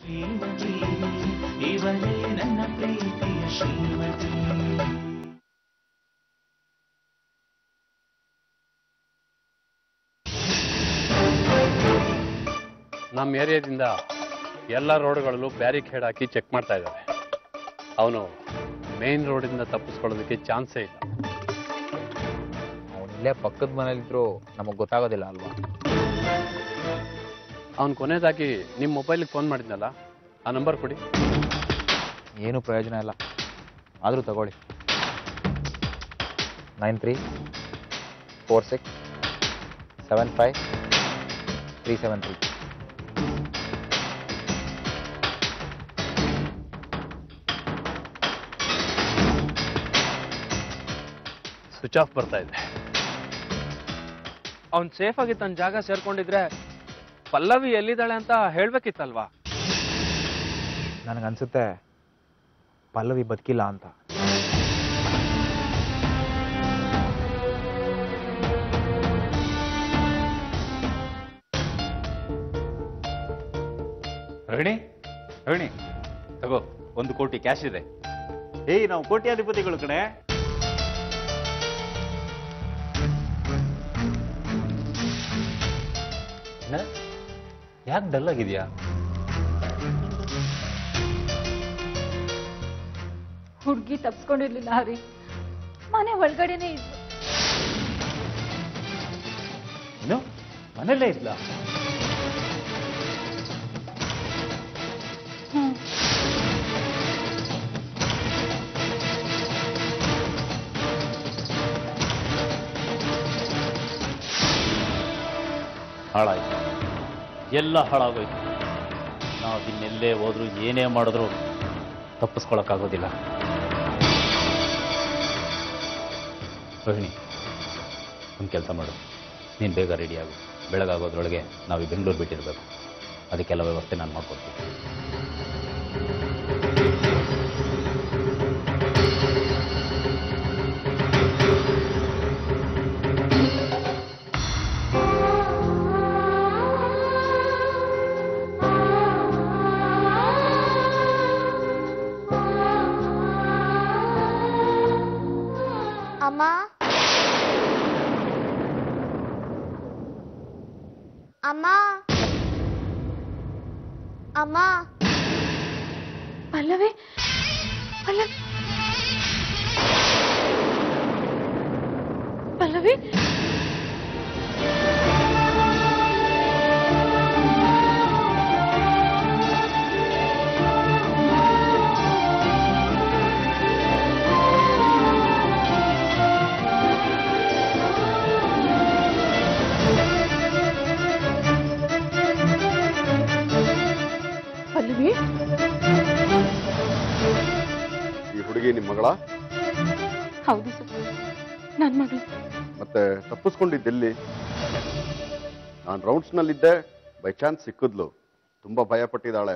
ಶ್ರೀಮತಿ ಇವಳೇ ನನ್ನ ಪ್ರೀತಿಯ ಶ್ರೀಮತಿ ನಮ್ಮ ಏರಿಯಾದಿಂದ ಎಲ್ಲ ರೋಡ್ಗಳಲ್ಲೂ ಬ್ಯಾರಿಕೇಡ್ ಹಾಕಿ ಚೆಕ್ ಮಾಡ್ತಾ ಇದ್ದಾರೆ ಅವನು ಮೇನ್ ರೋಡಿಂದ ತಪ್ಪಿಸ್ಕೊಳ್ಳೋದಕ್ಕೆ ಚಾನ್ಸೇ ಇಲ್ಲ ಅವ್ನು ಇಲ್ಲೇ ಪಕ್ಕದ ಮನೇಲಿದ್ರು ನಮಗೆ ಗೊತ್ತಾಗೋದಿಲ್ಲ ಅಲ್ವಾ ಅವ್ನು ಕೊನೆಯದಾಗಿ ನಿಮ್ಮ ಮೊಬೈಲಿಗೆ ಫೋನ್ ಮಾಡಿದ್ನಲ್ಲ ಆ ನಂಬರ್ ಕೊಡಿ ಏನು ಪ್ರಯೋಜನ ಇಲ್ಲ ಆದರೂ ತಗೊಳ್ಳಿ nine three four six seven five three seven three switch off ಬರ್ತಾ ಇದೆ ಅವ್ನ್ ಸೇಫ್ ಆಗಿ ತನ್ನ ಜಾಗ ಸೇರ್ಕೊಂಡಿದ್ರೆ ಪಲ್ಲವಿ ಎಲ್ಲಿದ್ದಾಳೆ ಅಂತ ಹೇಳ್ಬೇಕಿತ್ತಲ್ವಾ ನನಗನ್ಸುತ್ತೆ ಪಲ್ಲವಿ ಬದುಕಿಲ್ಲ ಅಂತ ರೋಹಿಣಿ ರೋಹಿಣಿ ತಗೋ ಒಂದು ಕೋಟಿ ಕ್ಯಾಶ್ ಇದೆ ಏಯ್ ನಾವು ಕೋಟ್ಯಾಧಿಪತಿಗಳು ಕಡೆ ಯಾಕೆ ಡಲ್ ಆಗಿದ್ಯಾ ಹುಡುಗಿ ತಪ್ಸ್ಕೊಂಡಿರ್ಲಿಲ್ಲ ಹರಿ ಮನೆ ಒಳಗಡೆನೆ ಇದ್ಲು ಏನು ಮನೆಯಲ್ಲೇ ಇದ್ಲಾ ಹ್ಮ್ ಹಾಳಾಯ್ತು ಎಲ್ಲ ಹಾಳಾಗೋಯ್ತು ನಾವು ಇನ್ನೆಲ್ಲೇ ಹೋದ್ರು ಏನೇ ಮಾಡಿದ್ರು ತಪ್ಪಿಸ್ಕೊಳಕ್ಕಾಗೋದಿಲ್ಲ ರೋಹಿಣಿ ಒಂದು ಕೆಲಸ ಮಾಡು ನೀನು ಬೇಗ ರೆಡಿ ಆಗು ಬೆಳಗಾಗೋದ್ರೊಳಗೆ ನಾವು ಈ ಬೆಂಗಳೂರು ಬಿಟ್ಟಿರಬೇಕು ಅದಕ್ಕೆಲ್ಲ ವ್ಯವಸ್ಥೆ ನಾನು ಮಾಡ್ಕೊಡ್ತೀನಿ ಅಮ್ಮ ಅಮ್ಮ ಅಮ್ಮ ಪಲ್ಲವಿ ಪಲ್ಲವಿ ಪಲ್ಲವಿ ಪಲ್ಲವಿ ಈ ಹುಡುಗಿ ನಿಮ್ಮ ಮಗಳ ಹೌದು ಸರ್ ನನ್ನ ಮಗಳು ಮತ್ತೆ ತಪ್ಪಿಸ್ಕೊಂಡಿದ್ದೆಲ್ಲಿ ನಾನು ರೌಂಡ್ಸ್ನಲ್ಲಿದ್ದೆ ಬೈ ಚಾನ್ಸ್ ಸಿಕ್ಕಿದ್ಲು ತುಂಬಾ ಭಯ ಪಟ್ಟಿದ್ದಾಳೆ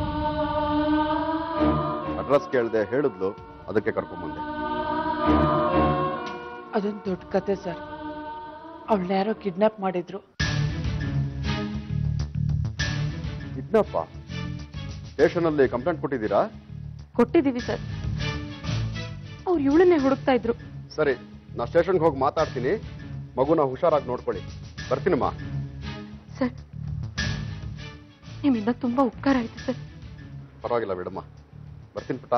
ಅಡ್ರೆಸ್ ಕೇಳ್ದೆ ಹೇಳಿದ್ಲು ಅದಕ್ಕೆ ಕರ್ಕೊಂಬಂದೆ ಅದೊಂದು ದೊಡ್ಡ ಕತೆ ಸರ್ ಅವಳನ್ನ ಯಾರೋ ಕಿಡ್ನಾಪ್ ಮಾಡಿದ್ರು ಕಿಡ್ನಪ್ಪ ಸ್ಟೇಷನಲ್ಲಿ ಕಂಪ್ಲೇಂಟ್ ಕೊಟ್ಟಿದ್ದೀರಾ ಕೊಟ್ಟಿದ್ದೀವಿ ಸರ್ ಅವ್ರು ಇವಳನ್ನೇ ಹುಡುಕ್ತಾ ಇದ್ರು ಸರಿ ನಾ ಸ್ಟೇಷನ್ಗೆ ಹೋಗಿ ಮಾತಾಡ್ತೀನಿ ಮಗುನ ಹುಷಾರಾಗಿ ನೋಡ್ಕೊಳ್ಳಿ ಬರ್ತೀನಮ್ಮ ಸರ್ ನಿಮ್ಮಿಂದ ತುಂಬಾ ಉಪಕಾರ ಆಯ್ತು ಸರ್ ಪರವಾಗಿಲ್ಲ ಬಿಡಮ್ಮ ಬರ್ತೀನಿ ಪುಟ್ಟ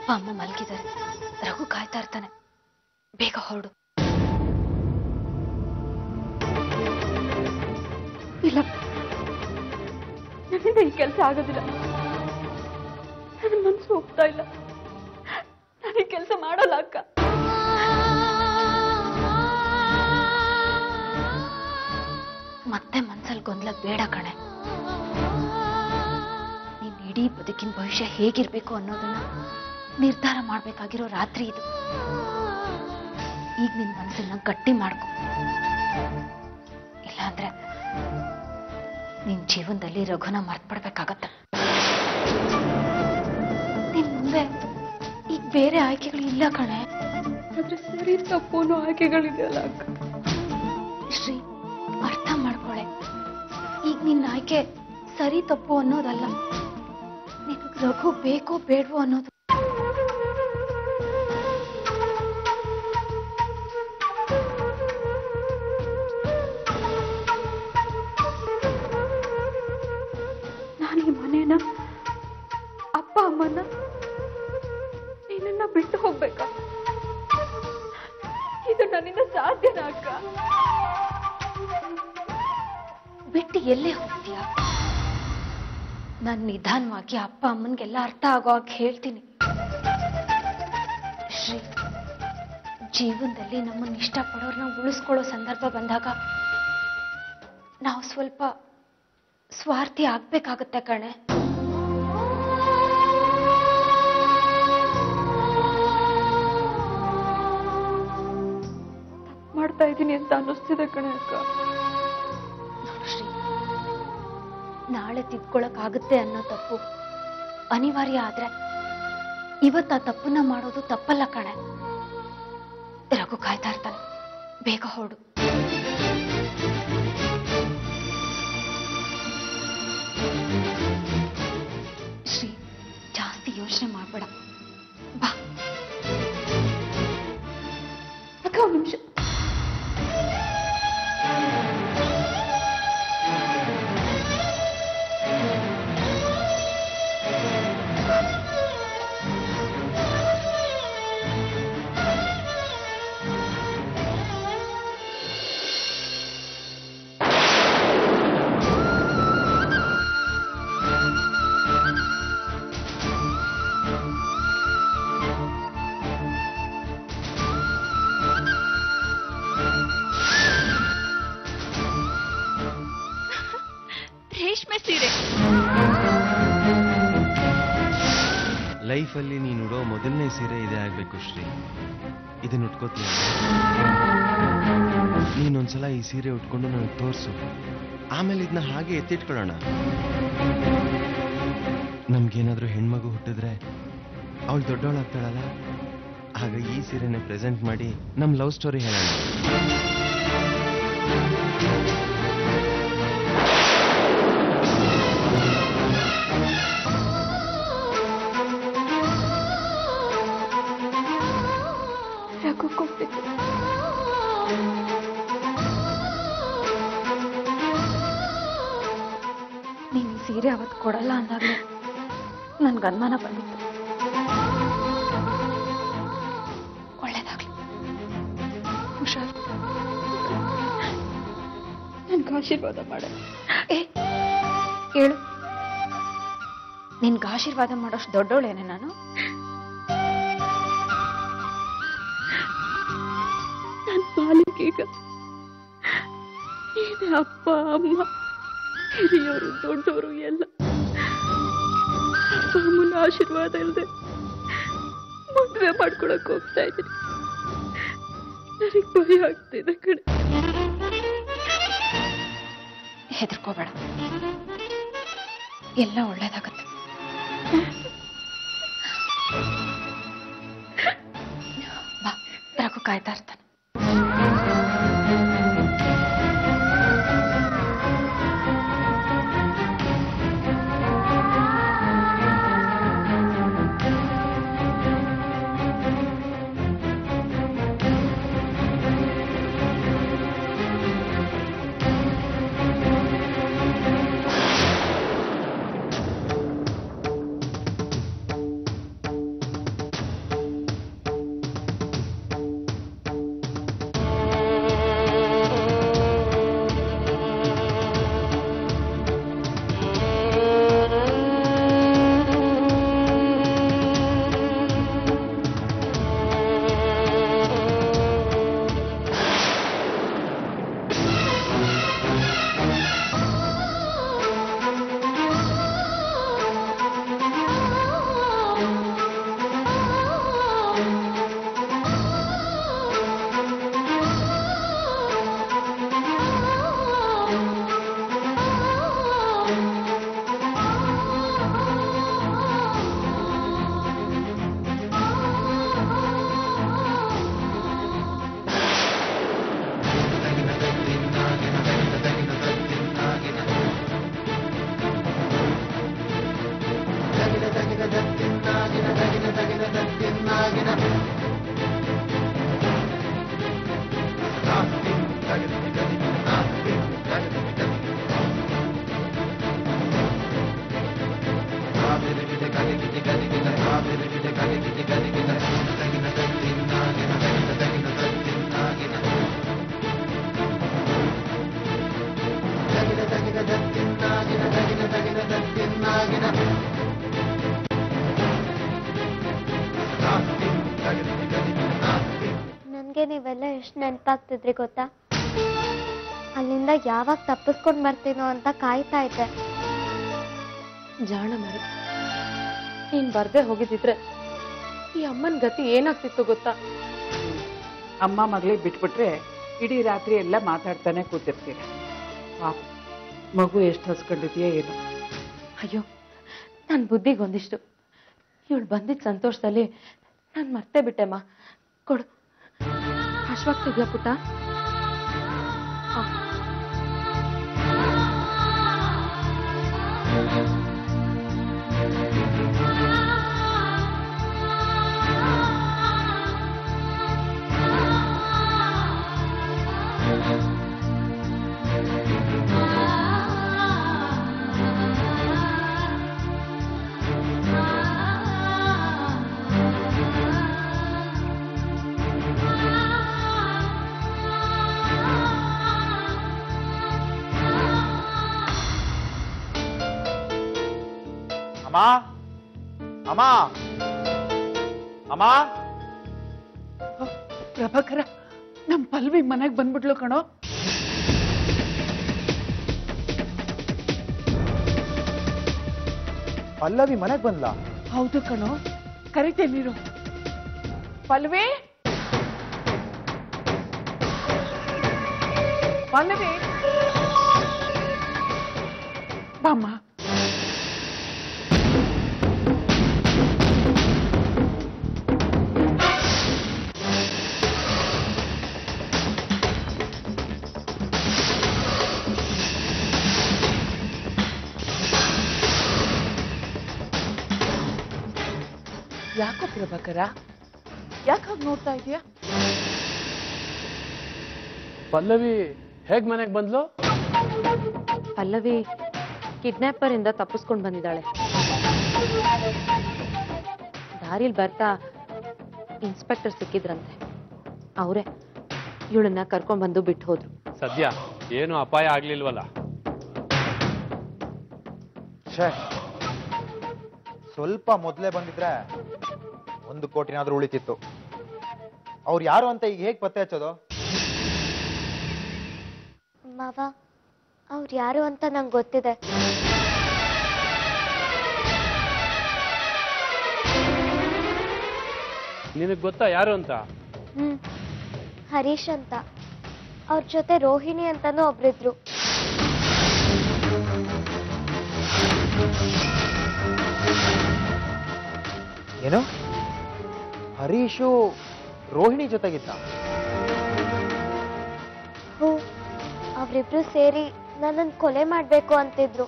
ಅಪ್ಪ ಅಮ್ಮ ಮಲಗಿದ್ದಾರೆ ರಘು ಕಾಯ್ತಾ ಇರ್ತಾನೆ ಬೇಗ ಹೊರಡು ಇಲ್ಲ ನನ್ನಿಂದ ಈ ಕೆಲಸ ಆಗೋದಿಲ್ಲ ನನ್ನ ಮನಸ್ಸು ಹೋಗ್ತಾ ಇಲ್ಲ ನಾನು ಈ ಕೆಲಸ ಮಾಡಲ್ಲ ಅಕ್ಕ ಮತ್ತೆ ಮನ್ಸಲ್ಲಿ ಗೊಂದಲ ಬೇಡ ಕಣೆ ನೀನ್ ಇಡೀ ಬದುಕಿನ ಭವಿಷ್ಯ ಹೇಗಿರ್ಬೇಕು ಅನ್ನೋದನ್ನ ನಿರ್ಧಾರ ಮಾಡ್ಬೇಕಾಗಿರೋ ರಾತ್ರಿ ಇದು ಈಗ ನಿನ್ ಮನಸ್ಸನ್ನ ಗಟ್ಟಿ ಮಾಡ್ಕೊ ಇಲ್ಲಾಂದ್ರೆ ನಿನ್ ಜೀವನದಲ್ಲಿ ರಘುನ ಮರ್ತ್ಬಿಡ್ಬೇಕಾಗತ್ತೆ ನಿನ್ ಮುಂದೆ ಈಗ ಬೇರೆ ಆಯ್ಕೆಗಳು ಇಲ್ಲ ಕಣೆ ಆದ್ರೆ ಸರಿ ತಪ್ಪು ಅನ್ನೋ ಆಯ್ಕೆಗಳಿದೆಯಲ್ಲ ಅಕ್ಕ ಶ್ರೀ ಅರ್ಥ ಮಾಡ್ಕೊಳೆ ಈಗ ನಿನ್ನ ಆಯ್ಕೆ ಸರಿ ತಪ್ಪು ಅನ್ನೋದಲ್ಲ ನಿನಗ್ ರಘು ಬೇಕೋ ಬೇಡವೋ ಅನ್ನೋದು ನಾನು ಈ ಮನೇನ ಅಪ್ಪ ಅಮ್ಮನ ನಿನ್ನ ಬಿಟ್ಟು ಹೋಗ್ಬೇಕಾ ಇದು ನನ್ನಿಂದ ಸಾಧ್ಯನಾ ಅಕ್ಕ ಬಿಟ್ಟು ಎಲ್ಲೇ ಹೋಗ್ತೀಯ ನಾನು ನಿಧಾನವಾಗಿ ಅಪ್ಪ ಅಮ್ಮನ್ಗೆಲ್ಲ ಅರ್ಥ ಆಗೋ ಹಾಗೆ ಹೇಳ್ತೀನಿ ಶ್ರೀ ಜೀವನದಲ್ಲಿ ನಮ್ಮನ್ನ ಇಷ್ಟಪಡೋರ್ನ ಉಳಿಸ್ಕೊಳ್ಳೋ ಸಂದರ್ಭ ಬಂದಾಗ ನಾವು ಸ್ವಲ್ಪ ಸ್ವಾರ್ಥಿ ಆಗ್ಬೇಕಾಗತ್ತೆ ಕಣೆ ಮಾಡ್ತಾ ಇದ್ದೀನಿ ಅಂತ ಅನ್ನಿಸ್ತಿದೆ ಕಣೆ ಅಕ್ಕ ನೋಡು ಶ್ರೀ ನಾಳೆ ತಿದ್ಕೊಳಕ್ಕಾಗುತ್ತೆ ಅನ್ನೋ ತಪ್ಪು ಅನಿವಾರ್ಯ ಆದ್ರೆ ಇವತ್ತು ಆ ತಪ್ಪನ್ನ ಮಾಡೋದು ತಪ್ಪಲ್ಲ ಕಣೆ ರಘು ಕಾಯ್ತಾ ಇರ್ತಾನೆ ಬೇಗ ಹೊರಡು ಶ್ರೀ ಜಾಸ್ತಿ ಯೋಚನೆ ಮಾಡ್ಬೇಡ ಬಾ ಅಕ್ಕ ಒಂದ್ ನಿಮಿಷ ರೇಷ್ಮೆ ಸೀರೆ ಲೈಫಲ್ಲಿ ನೀನು ಉಡೋ ಮೊದಲನೇ ಸೀರೆ ಇದೇ ಆಗ್ಬೇಕು ಶ್ರೀ ಇದನ್ನ ಉಟ್ಕೋತೀಯ ನೀನೊಂದ್ಸಲ ಈ ಸೀರೆ ಉಟ್ಕೊಂಡು ನನಗೆ ತೋರಿಸು ಆಮೇಲೆ ಇದನ್ನ ಹಾಗೆ ಎತ್ತಿಟ್ಕೊಳ್ಳೋಣ ನಮ್ಗೇನಾದ್ರೂ ಹೆಣ್ಮಗು ಹುಟ್ಟಿದ್ರೆ ಅವಳು ದೊಡ್ಡವಳಾಗ್ತಾಳಲ್ಲ ಆಗ ಈ ಸೀರೆನ ಪ್ರೆಸೆಂಟ್ ಮಾಡಿ ನಮ್ಮ ಲವ್ ಸ್ಟೋರಿ ಹೇಳೋಣ ರಘು ಕೊಟ್ಟಿದ್ದು ನೀನ್ ಈ ಸೀರೆ ಅವತ್ತು ಕೊಡಲ್ಲ ಅಂದಾಗಲೇ ನನ್ಗೆ ಅನುಮಾನ ಬಂದಿತ್ತು ಒಳ್ಳೇದಾಗ್ಲಿ ಹುಷಾರ್ ನನ್ಗೆ ಆಶೀರ್ವಾದ ಮಾಡ ಏ ಹೇಳು ನಿನ್ಗೆ ಆಶೀರ್ವಾದ ಮಾಡೋಷ್ಟು ದೊಡ್ಡವಳೇನೆ ನಾನು ನನ್ನ ಪಾಲಿಗೀಗ ಏನೇ ಅಪ್ಪ ಅಮ್ಮ ಹಿರಿಯವರು ದೊಡ್ಡವರು ಎಲ್ಲ ಅಪ್ಪ ಅಮ್ಮನ ಆಶೀರ್ವಾದ ಇಲ್ಲದೆ ಮದುವೆ ಮಾಡ್ಕೊಳಕ್ ಹೋಗ್ತಾ ಇದ್ದೀನಿ ನನಗೆ ಭಯ ಆಗ್ತಿದೆ ಕಡೆ ಹೆದರ್ಕೋಬೇಡ ಎಲ್ಲ ಒಳ್ಳೇದಾಗತ್ತೆ ಬಾ ರಘು ಕಾಯ್ತಾ ಇರ್ತಾನೆ ನನಗೆ ನೀವೆಲ್ಲ ಎಷ್ಟು ನೆನಪಾಗ್ತಿದ್ರಿ ಗೊತ್ತಾ ಅಲ್ಲಿಂದ ಯಾವಾಗ ತಪ್ಪಿಸ್ಕೊಂಡು ಬರ್ತೀನೋ ಅಂತ ಕಾಯ್ತಾ ಇದ್ದೆ ಜಾಣ ಮರಿ ನೀನ್ ಬರ್ದೇ ಹೋಗಿದ್ದಿದ್ರೆ ಈ ಅಮ್ಮನ ಗತಿ ಏನಾಗ್ತಿತ್ತು ಗೊತ್ತಾ ಅಮ್ಮ ಮಗಳಿಗೆ ಬಿಟ್ಬಿಟ್ರೆ ಇಡೀ ರಾತ್ರಿ ಎಲ್ಲ ಮಾತಾಡ್ತಾನೆ ಕೂತಿರ್ತೀರ ಪಾಪ ಮಗು ಎಷ್ಟು ಹಸ್ಕೊಂಡಿದ್ಯೋ ಏನೋ ಅಯ್ಯೋ ನನ್ನ ಬುದ್ಧಿಗೊಂದಿಷ್ಟು ಇವಳು ಬಂದಿದ್ದ ಸಂತೋಷದಲ್ಲಿ ನಾನು ಮರ್ತೇ ಬಿಟ್ಟೆಮ್ಮ ಕೊಡು ಹಶ್ವಾಗ್ತಿದ್ಯಾ ಪುಟ್ಟ ಆ. ಅಮ್ಮ ಅಮ್ಮ ಅಮ್ಮ ಪ್ರಭಾಕರ ನಮ್ ಪಲ್ವಿ ಮನೆಗ್ ಬಂದ್ಬಿಟ್ಲು ಕಣೋ ಪಲ್ಲವಿ ಮನೆಗೆ ಬಂದ್ಲಾ ಹೌದು ಕಣೋ ಕರಿತೆ ನೀರು ಪಲ್ವಿ ಪಲ್ಲವಿ ಬಾಮ್ಮ ಯಾಕೋ ಪ್ರಭಾಕರ ಯಾಕೆ ಹಾಗೆ ನೋಡ್ತಾ ಇದೀಯಾ ಪಲ್ಲವಿ ಹೇಗ್ ಮನೆಗೆ ಬಂದ್ಲು ಪಲ್ಲವಿ ಕಿಡ್ನಾಪರ್ ಇಂದ ತಪ್ಪಿಸ್ಕೊಂಡು ಬಂದಿದ್ದಾಳೆ ದಾರಿಲ್ ಬರ್ತಾ ಇನ್ಸ್ಪೆಕ್ಟರ್ ಸಿಕ್ಕಿದ್ರಂತೆ ಅವರೇ ಇವಳನ್ನ ಕರ್ಕೊಂಡ್ ಬಂದು ಬಿಟ್ಟು ಹೋದ್ರು ಸದ್ಯ ಏನು ಅಪಾಯ ಆಗ್ಲಿಲ್ವಲ್ಲ ಛೇ ಸ್ವಲ್ಪ ಮೊದಲೇ ಬಂದಿದ್ರೆ ಒಂದು ಕೋಟಿನಾದ್ರೂ ಉಳಿತಿತ್ತು ಅವ್ರು ಯಾರು ಅಂತ ಈಗ ಹೇಗೆ ಪತ್ತೆ ಹಚ್ಚೋದು ಮಾವ ಅವ್ರು ಯಾರು ಅಂತ ನಂಗೆ ಗೊತ್ತಿದೆ ನಿನಗ್ ಗೊತ್ತಾ ಯಾರು ಅಂತ ಹ್ಮ್ ಹರೀಶ್ ಅಂತ ಅವ್ರ ಜೊತೆ ರೋಹಿಣಿ ಅಂತಾನೂ ಒಬ್ರಿದ್ರು ಏನು ಹರೀಶು ರೋಹಿಣಿ ಜೊತೆಗಿದ್ದ ಹ್ಞೂ ಅವರಿಬ್ರು ಸೇರಿ ನನ್ನನ್ನು ಕೊಲೆ ಮಾಡಬೇಕು ಅಂತಿದ್ರು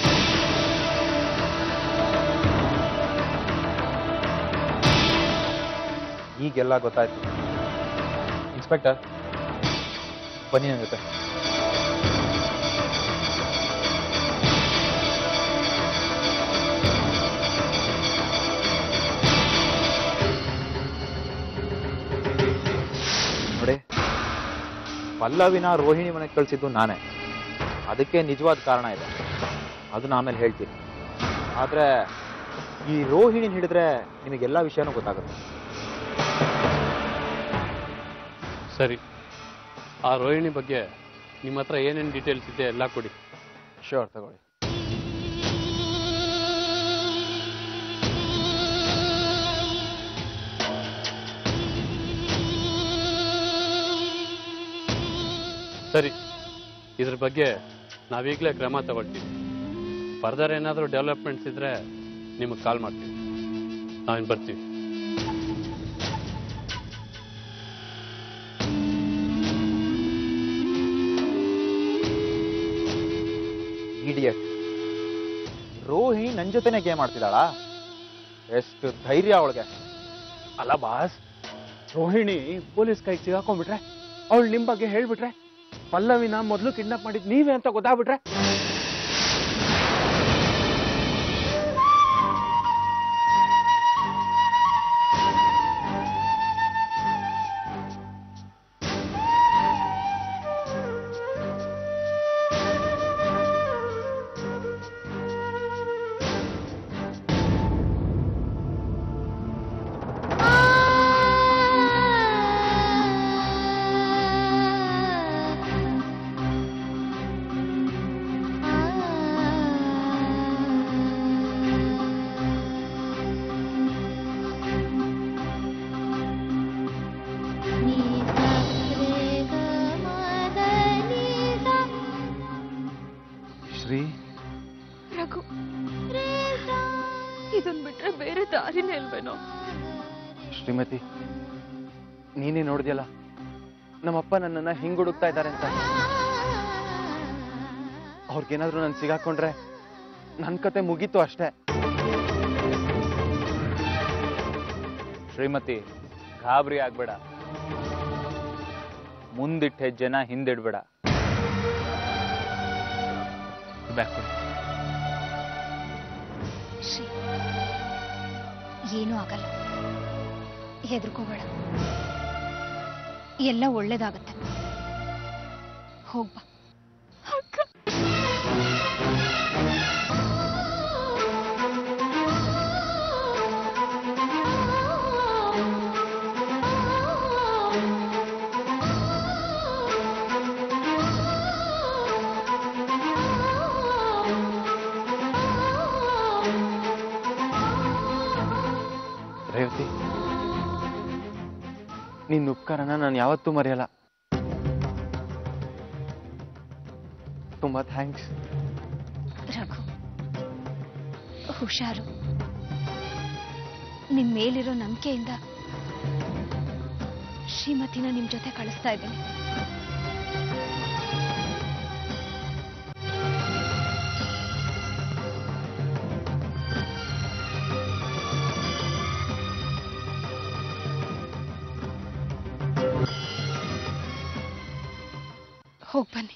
ಈಗೆಲ್ಲ ಗೊತ್ತಾಯ್ತು ಇನ್ಸ್ಪೆಕ್ಟರ್ ಬನ್ನಿ ನನ್ನ ಜೊತೆ ನೋಡಿ ಪಲ್ಲವಿನ ರೋಹಿಣಿ ಮನೆಗೆ ಕಳಿಸಿದ್ದು ನಾನೇ ಅದಕ್ಕೆ ನಿಜವಾದ ಕಾರಣ ಇದೆ ಅದನ್ನ ಆಮೇಲೆ ಹೇಳ್ತೀನಿ ಆದ್ರೆ ಈ ರೋಹಿಣಿ ಹಿಡಿದ್ರೆ ನಿಮಗೆಲ್ಲ ವಿಷಯನೂ ಗೊತ್ತಾಗುತ್ತೆ ಸರಿ ಆ ರೋಹಿಣಿ ಬಗ್ಗೆ ನಿಮ್ಮ ಹತ್ರ ಏನೇನು ಡೀಟೇಲ್ಸ್ ಇದೆ ಎಲ್ಲ ಕೊಡಿ ಶೋರ್ ತಗೊಳ್ಳಿ ಸರಿ ಇದ್ರ ಬಗ್ಗೆ ನಾವೀಗಲೇ ಕ್ರಮ ತಗೊಳ್ತೀವಿ ಫರ್ದರ್ ಏನಾದರೂ ಡೆವಲಪ್ಮೆಂಟ್ಸ್ ಇದ್ರೆ ನಿಮಗೆ ಕಾಲ್ ಮಾಡ್ತೀವಿ ನಾವಿನ್ನು ಬರ್ತೀವಿ ಇಡಿಯಟ್ ರೋಹಿಣಿ ನನ್ ಜೊತೆನೆ ಗೇಮ್ ಆಡ್ತಿದ್ದಾಳ ಎಷ್ಟು ಧೈರ್ಯ ಅವಳಿಗೆ ಅಲ್ಲ ಬಾಸ್ ರೋಹಿಣಿ ಪೊಲೀಸ್ ಕೈಗೆ ಸಿಗಾಕೊಂಡ್ಬಿಟ್ರೆ ಅವಳು ನಿಮ್ ಬಗ್ಗೆ ಹೇಳ್ಬಿಟ್ರೆ ಪಲ್ಲವಿನ ಮೊದಲು ಕಿಡ್ನಾಪ್ ಮಾಡಿದ್ ನೀವೇ ಅಂತ ಗೊತ್ತಾಗ್ಬಿಟ್ರೆ ಇದನ್ ಬಿಟ್ರೆ ಬೇರೆ ದಾರಿನೇ ಇಲ್ವೇನೋ ಶ್ರೀಮತಿ ನೀನೇ ನೋಡಿದ್ಯಲ್ಲ ನಮ್ಮಪ್ಪ ನನ್ನನ್ನ ಹಿಂಗ್ ಹುಡುಕ್ತಾ ಇದ್ದಾರೆ ಅಂತ ಅವ್ರಿಗೇನಾದ್ರೂ ನಾನು ಸಿಗಾಕೊಂಡ್ರೆ ನನ್ನ ಕತೆ ಮುಗೀತು ಅಷ್ಟೇ ಶ್ರೀಮತಿ ಗಾಬರಿ ಆಗ್ಬೇಡ ಮುಂದಿಟ್ಟ ಹೆಜ್ಜೆನ ಹಿಂದಿಡ್ಬೇಡ ಬ್ಯಾಕ್ ಕೊಡಿ ಶ್ರೀ ಏನೂ ಆಗಲ್ಲ ಹೆದರ್ಕೋಬೇಡ ಎಲ್ಲ ಒಳ್ಳೇದಾಗತ್ತೆ ಹೋಗ್ಬಾ ರೇವತಿ ನಿನ್ನ ಉಪಕಾರನ ನಾನು ಯಾವತ್ತೂ ಮರೆಯಲ್ಲ ತುಂಬಾ ಥ್ಯಾಂಕ್ಸ್ ರಘು ಹುಷಾರು ನಿಮ್ ಮೇಲಿರೋ ನಂಬಿಕೆಯಿಂದ ಶ್ರೀಮತಿನ ನಿಮ್ ಜೊತೆ ಕಳಿಸ್ತಾ ಇದ್ದೀನಿ ಹೋಗ್ ಬನ್ನಿ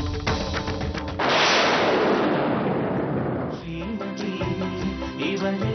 ಶ್ರೀಮತಿ ಇವಳೇ